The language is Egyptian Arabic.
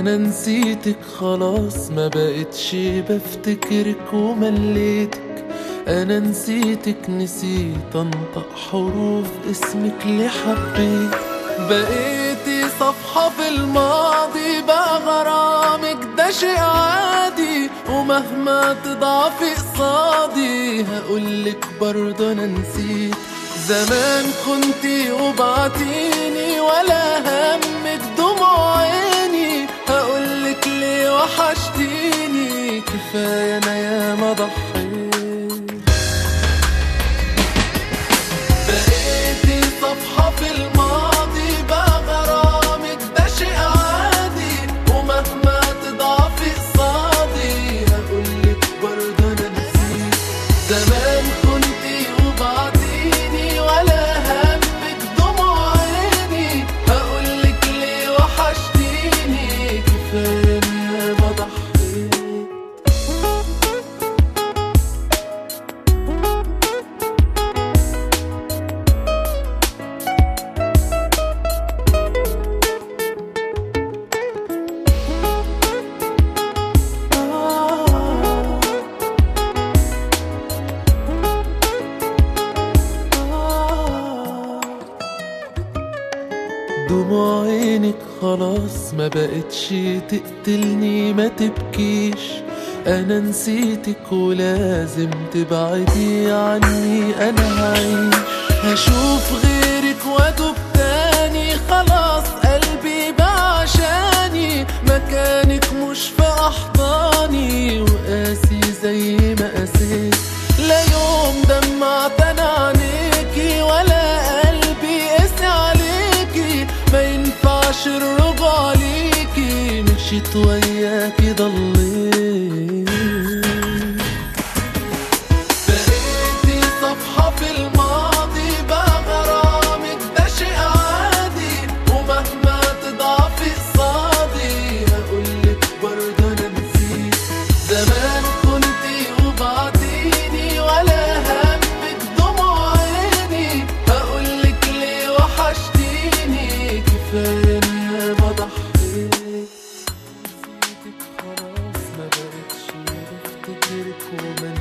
انا نسيتك خلاص ما بقتش بفتكرك ومليتك انا نسيتك نسيت انطق حروف اسمك اللي حبيت بقيتي صفحة في الماضي بقى غرامك ده شيء عادي ومهما تضعفي قصادي هقولك برضه انا نسيت زمان كنتي وبعتيني ولا همك دموع عيني هقولك ليه وحشتيني كفاية انا ياما ضحيت بقيتي صفحة في الماضي بقى غرامك ده شيء عادي ومهما تضعفي قصادي هقولك برضه انا نسيت زمان كنتي وبعديني ولا همك دموع عيني هقولك ليه وحشتيني كفاية انا ما ضحيت دموع عينك خلاص ما بقتش تقتلني ما تبكيش انا نسيتك ولازم تبعدي عني انا هعيش هشوف غيرك واتوب تاني خلاص قلبي بقى عشاني مكانك مش في احضاني وقاسي زي ما قاسيت لا يوم دمعت انا عينيكي ولا قلبي قاسي عليكي ما ينفعش الرجوع ليكي مشيت وياكي ضليت بقيتي صفحة في الماضي بقى غرامك ده شيء عادي ومهما تضعفي قصادي هقولك برضه انا نسيت زمان كنتي وبعديني ولا همك دموع عيني هقولك ليه وحشتيني كفاية انا ما ضحيت نسيتك خلاص ما بقتش بفتكرك وما